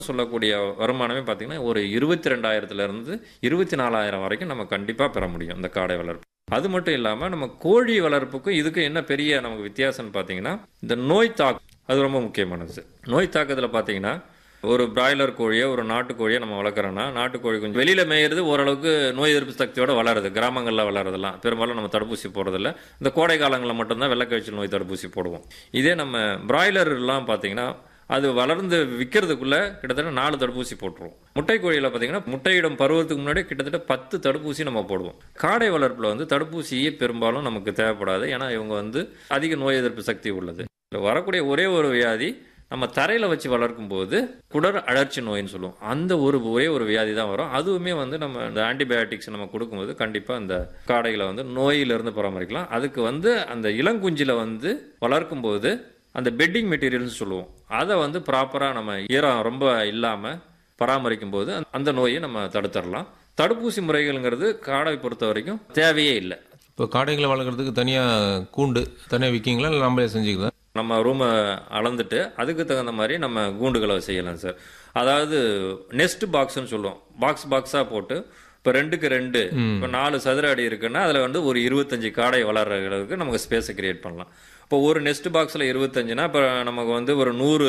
சொல்லக்கூடிய வருமானமே பார்த்தீங்கன்னா ஒரு இருபத்தி ரெண்டாயிரத்துல இருந்து இருபத்தி நாலாயிரம் வரைக்கும் நம்ம கண்டிப்பாக பெற முடியும் இந்த காடை வளர்ப்பு அது மட்டும் இல்லாமல் நம்ம கோழி வளர்ப்புக்கும் இதுக்கும் என்ன பெரிய நமக்கு வித்தியாசம்னு பார்த்தீங்கன்னா இந்த நோய் தாக்கு அது ரொம்ப முக்கியமானது நோய் தாக்கத்தில் பார்த்தீங்கன்னா ஒரு பிராய்லர் கோழியோ ஒரு நாட்டுக்கோழியோ நம்ம வளர்க்குறோன்னா நாட்டுக்கோழி கொஞ்சம் வெளியில் மேயிறது ஓரளவுக்கு நோய் எதிர்ப்பு சக்தியோட வளருது கிராமங்களில் வளருதெல்லாம் பெரும்பாலும் நம்ம தடுப்பூசி போடுறதில்ல இந்த கோடை காலங்களில் மட்டும்தான் வெள்ளைக்காய்ச்சல் நோய் தடுப்பூசி போடுவோம் இதே நம்ம பிராய்லர்லாம் பார்த்தீங்கன்னா அது வளர்ந்து விற்கிறதுக்குள்ள கிட்டத்தட்ட நாலு தடுப்பூசி போட்டுருவோம் முட்டை கோழியில் பார்த்தீங்கன்னா முட்டையிடும் பருவத்துக்கு முன்னாடி கிட்டத்தட்ட பத்து தடுப்பூசி நம்ம போடுவோம் காடை வளர்ப்பில் வந்து தடுப்பூசியே பெரும்பாலும் நமக்கு தேவைப்படாது ஏன்னா இவங்க வந்து அதிக நோய் எதிர்ப்பு சக்தி உள்ளது இதுல வரக்கூடிய ஒரே ஒரு வியாதி நம்ம தரையில் வச்சு வளர்க்கும் போது குடர் அழற்சி நோயின்னு சொல்லுவோம் அந்த ஒரு ஒரே ஒரு வியாதி தான் வரும் அதுவுமே வந்து நம்ம இந்த ஆன்டிபயோட்டிக்ஸ் நம்ம கொடுக்கும்போது கண்டிப்பாக அந்த காடைகளை வந்து நோயிலிருந்து பராமரிக்கலாம் அதுக்கு வந்து அந்த இளங்குஞ்சில வந்து வளர்க்கும் போது அந்த பெட்டிங் மெட்டீரியல்னு சொல்லுவோம் அதை வந்து ப்ராப்பராக நம்ம ஈரம் ரொம்ப இல்லாமல் பராமரிக்கும் போது அந்த- அந்த நோயை நம்ம தடுத்துடலாம் தடுப்பூசி முறைகள்ங்கிறது காடை பொறுத்த வரைக்கும் தேவையே இல்லை இப்போ காடைகளை வளர்க்குறதுக்கு தனியாக கூண்டு தனியாக விற்கிங்களா இல்லை நம்மளே செஞ்சுக்கலாம் நம்ம ரூமை அளந்துட்டு அதுக்கு தகுந்த மாதிரி நம்ம கூண்டுகளை செய்யலாம் சார் அதாவது நெஸ்ட் பாக்ஸ்னு சொல்லுவோம் பாக்ஸ் பாக்ஸாக போட்டு இப்போ ரெண்டுக்கு ரெண்டு இப்போ நாலு சதுர அடி இருக்குன்னா அதில் வந்து ஒரு இருபத்தஞ்சு காடை வளர்றதுக்கு நமக்கு ஸ்பேஸை கிரியேட் பண்ணலாம் இப்போ ஒரு நெஸ்ட் பாக்ஸில் இருபத்தஞ்சுனா இப்போ நமக்கு வந்து ஒரு நூறு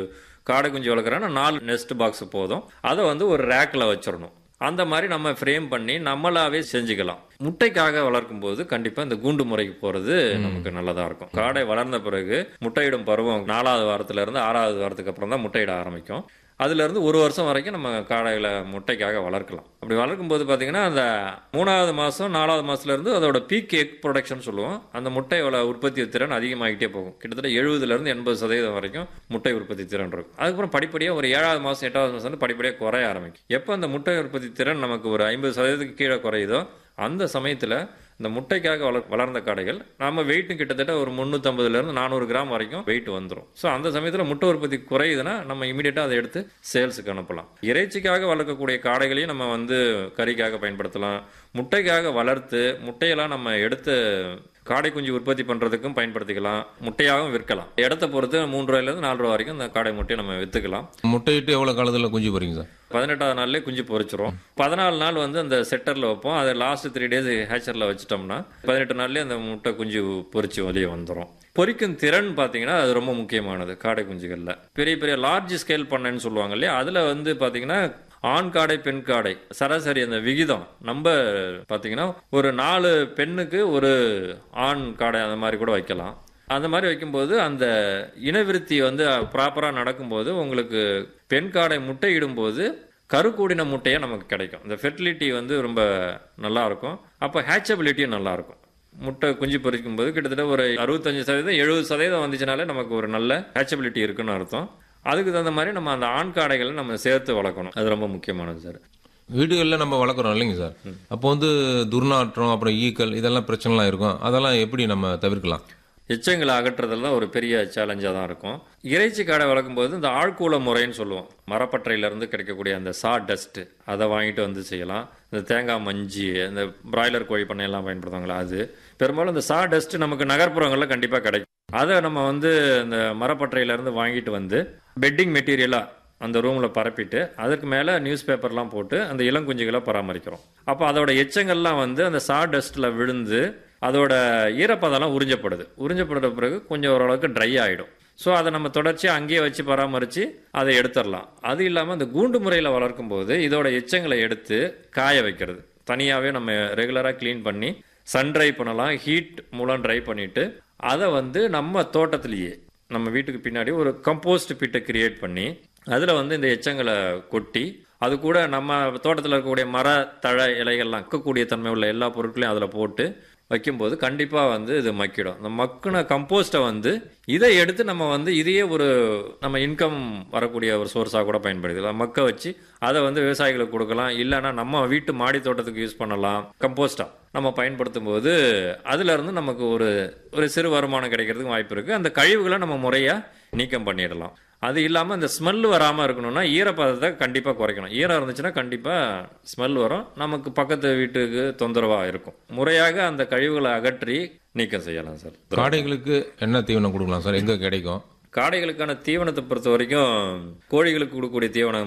காடை குஞ்சு வளர்க்குறோன்னா நாலு நெஸ்ட் பாக்ஸ் போதும் அதை வந்து ஒரு ரேக்கில் வச்சிடணும் அந்த மாதிரி நம்ம ஃப்ரேம் பண்ணி நம்மளாவே செஞ்சுக்கலாம் முட்டைக்காக வளர்க்கும் போது கண்டிப்பா இந்த கூண்டு முறைக்கு போறது நமக்கு நல்லதா இருக்கும் காடை வளர்ந்த பிறகு முட்டையிடும் பருவம் நாலாவது வாரத்துல இருந்து ஆறாவது வாரத்துக்கு அப்புறம் தான் முட்டையிட ஆரம்பிக்கும் அதுல இருந்து ஒரு வருஷம் வரைக்கும் நம்ம காடைகளை முட்டைக்காக வளர்க்கலாம் அப்படி வளர்க்கும் போது பாத்தீங்கன்னா அந்த மூணாவது மாசம் நாலாவது மாசத்துல இருந்து அதோட பீக் எக் ப்ரொடக்ஷன் சொல்லுவோம் அந்த முட்டையோட உற்பத்தி திறன் அதிகமாகிட்டே போகும் கிட்டத்தட்ட எழுபதுல இருந்து எண்பது சதவீதம் வரைக்கும் முட்டை உற்பத்தி திறன் இருக்கும் அதுக்கப்புறம் படிப்படியா ஒரு ஏழாவது மாசம் எட்டாவது மாசம் வந்து படிப்படியா குறைய ஆரம்பிக்கும் எப்போ அந்த முட்டை உற்பத்தி திறன் நமக்கு ஒரு ஐம்பது சதவீதத்துக்கு கீழே குறையுதோ அந்த சமயத்துல இந்த முட்டைக்காக வளர் வளர்ந்த காடைகள் நம்ம வெயிட்டும் கிட்டத்தட்ட ஒரு முந்நூற்றம்பதுல இருந்து நானூறு கிராம் வரைக்கும் வெயிட் வந்துடும் ஸோ அந்த சமயத்துல முட்டை உற்பத்தி குறையுதுன்னா நம்ம இமீடியட்டா அதை எடுத்து சேல்ஸுக்கு அனுப்பலாம் இறைச்சிக்காக வளர்க்கக்கூடிய காடைகளையும் நம்ம வந்து கறிக்காக பயன்படுத்தலாம் முட்டைக்காக வளர்த்து முட்டையெல்லாம் நம்ம எடுத்து காடை குஞ்சு உற்பத்தி பண்றதுக்கும் பயன்படுத்திக்கலாம் முட்டையாகவும் விற்கலாம் இடத்த பொறுத்து மூன்று ரூபாயிலிருந்து நாலு ரூபா வரைக்கும் இந்த காடை முட்டையை நம்ம வித்துக்கலாம் முட்டையிட்டு எவ்வளோ காலத்தில் குஞ்சு போகிறீங்க சார் பதினெட்டாவது நாள்லயே குஞ்சு பொரிச்சிரும் பதினாலு நாள் வந்து அந்த செட்டர்ல வைப்போம் அதை லாஸ்ட் த்ரீ டேஸ் ஹேச்சர்ல வச்சுட்டோம்னா பதினெட்டு நாள்லயே அந்த முட்டை குஞ்சு பொரிச்சு வெளியே வந்துடும் பொரிக்கும் திறன் பார்த்தீங்கன்னா அது ரொம்ப முக்கியமானது காடை குஞ்சுகள்ல பெரிய பெரிய லார்ஜ் ஸ்கேல் பண்ணைன்னு சொல்லுவாங்க இல்லையா அதுல வந்து பாத்தீங்கன்னா ஆண் காடை பெண் காடை சராசரி அந்த விகிதம் நம்ம பாத்தீங்கன்னா ஒரு நாலு பெண்ணுக்கு ஒரு ஆண் காடை அந்த மாதிரி கூட வைக்கலாம் அந்த மாதிரி வைக்கும்போது அந்த இனவிருத்தி வந்து ப்ராப்பராக நடக்கும்போது உங்களுக்கு பெண் காடை முட்டை இடும்போது கருக்கூடின முட்டையே நமக்கு கிடைக்கும் இந்த ஃபெர்டிலிட்டி வந்து ரொம்ப நல்லா இருக்கும் அப்போ ஹேச்சபிலிட்டியும் நல்லா இருக்கும் முட்டை குஞ்சு பொரிக்கும் போது கிட்டத்தட்ட ஒரு அறுபத்தஞ்சு சதவீதம் எழுபது சதவீதம் வந்துச்சுனாலே நமக்கு ஒரு நல்ல ஹேச்சபிலிட்டி இருக்குன்னு அர்த்தம் அதுக்கு தகுந்த மாதிரி நம்ம அந்த ஆண் காடைகளை நம்ம சேர்த்து வளர்க்கணும் அது ரொம்ப முக்கியமானது சார் வீடுகளில் நம்ம வளர்க்குறோம் இல்லைங்க சார் அப்போ வந்து துர்நாற்றம் அப்புறம் ஈக்கள் இதெல்லாம் பிரச்சனைலாம் இருக்கும் அதெல்லாம் எப்படி நம்ம தவிர்க்கலாம் எச்சங்களை அகற்றுறதெல்லாம் ஒரு பெரிய சேலஞ்சாக தான் இருக்கும் இறைச்சி காடை வளர்க்கும்போது இந்த ஆழ்கூல முறைன்னு சொல்லுவோம் மரப்பற்றையிலேருந்து கிடைக்கக்கூடிய அந்த சா டஸ்ட் அதை வாங்கிட்டு வந்து செய்யலாம் இந்த தேங்காய் மஞ்சி இந்த பிராய்லர் கோழி பண்ணையெல்லாம் பயன்படுத்துவாங்களா அது பெரும்பாலும் இந்த சா டஸ்ட் நமக்கு நகர்ப்புறங்களில் கண்டிப்பாக கிடைக்கும் அதை நம்ம வந்து இந்த மரப்பற்றையிலேருந்து வாங்கிட்டு வந்து பெட்டிங் மெட்டீரியலாக அந்த ரூமில் பரப்பிட்டு அதுக்கு மேலே நியூஸ் பேப்பர்லாம் போட்டு அந்த இளங்குஞ்சுகளை பராமரிக்கிறோம் அப்போ அதோட எச்சங்கள்லாம் வந்து அந்த சா டஸ்ட்டில் விழுந்து அதோட ஈரப்பதம்லாம் உறிஞ்சப்படுது உறிஞ்சப்படுற பிறகு கொஞ்சம் ஓரளவுக்கு ட்ரை ஆகிடும் ஸோ அதை நம்ம தொடர்ச்சியாக அங்கேயே வச்சு பராமரித்து அதை எடுத்துடலாம் அது இல்லாமல் அந்த கூண்டு முறையில் வளர்க்கும் போது இதோட எச்சங்களை எடுத்து காய வைக்கிறது தனியாகவே நம்ம ரெகுலராக க்ளீன் பண்ணி சன் ட்ரை பண்ணலாம் ஹீட் மூலம் ட்ரை பண்ணிவிட்டு அதை வந்து நம்ம தோட்டத்திலேயே நம்ம வீட்டுக்கு பின்னாடி ஒரு கம்போஸ்ட் பிட்டை கிரியேட் பண்ணி அதில் வந்து இந்த எச்சங்களை கொட்டி அது கூட நம்ம தோட்டத்தில் இருக்கக்கூடிய மர தழை இலைகள்லாம் இருக்கக்கூடிய தன்மை உள்ள எல்லா பொருட்களையும் அதில் போட்டு வைக்கும்போது கண்டிப்பாக வந்து இது மக்கிடும் இந்த மக்குன கம்போஸ்ட்டை வந்து இதை எடுத்து நம்ம வந்து இதையே ஒரு நம்ம இன்கம் வரக்கூடிய ஒரு சோர்ஸாக கூட பயன்படுத்தலாம் மக்க வச்சு அதை வந்து விவசாயிகளுக்கு கொடுக்கலாம் இல்லைன்னா நம்ம வீட்டு மாடி தோட்டத்துக்கு யூஸ் பண்ணலாம் கம்போஸ்டாக நம்ம பயன்படுத்தும் போது அதுல இருந்து நமக்கு ஒரு ஒரு சிறு வருமானம் கிடைக்கிறதுக்கு வாய்ப்பு இருக்கு அந்த கழிவுகளை நம்ம முறையா நீக்கம் பண்ணிடலாம் அது இல்லாமல் இந்த ஸ்மெல் வராமல் இருக்கணும்னா ஈரப்பதத்தை கண்டிப்பாக குறைக்கணும் ஈரம் இருந்துச்சுன்னா கண்டிப்பாக ஸ்மெல் வரும் நமக்கு பக்கத்து வீட்டுக்கு தொந்தரவாக இருக்கும் முறையாக அந்த கழிவுகளை அகற்றி நீக்கம் செய்யலாம் சார் காடைகளுக்கு என்ன தீவனம் கொடுக்கலாம் சார் எங்கே கிடைக்கும் காடைகளுக்கான தீவனத்தை பொறுத்த வரைக்கும் கோழிகளுக்கு கொடுக்கக்கூடிய தீவனம்